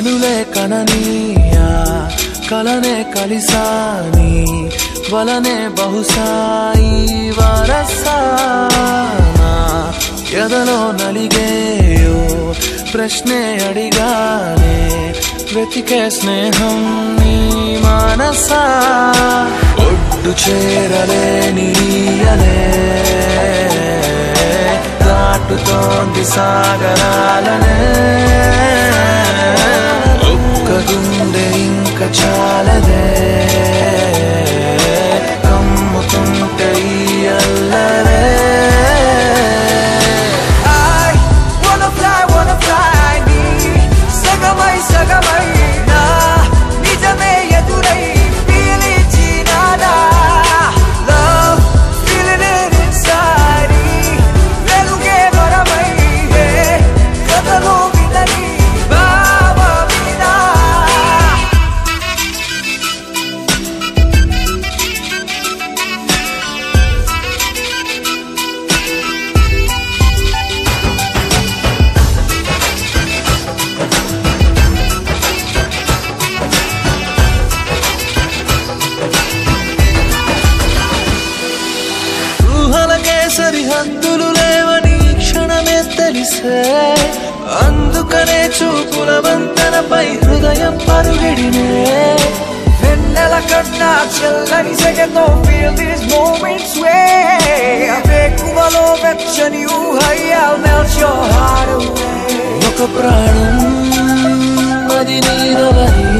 కనులే కననీయా కలనే కలిసాని వలనే బహుశాయి వరసానా ఎదలో నలిగేయో ప్రశ్నే అడిగానే వెతికే స్నేహం నీ మానసా ఒడ్డు చేరలేనియలే దాటుతోంది సాగరాలనే ఒక్క గుండె ఇంక చాలదే కమ్ముతుంటే ఈ అల్లరే I wanna fly, wanna fly నీ సగమై సగమై నా నిజమే ఎదురై పీలిచినానా Love, feeling it inside నీ వెలుగే వరమై హే కథలో వినని భావమినా ఊహలకే సరిహద్దులు లేవని ఈ క్షణమే తెలిసే అందుకనే చూపుల వంతెనపై హృదయం పరుగిడినే వెన్నెల కన్నా చల్లని సెగతో feel these moments way వేకువలో వెచ్చని ఊహై I'll melt your heart away ఒక ప్రాణం అది నీదవని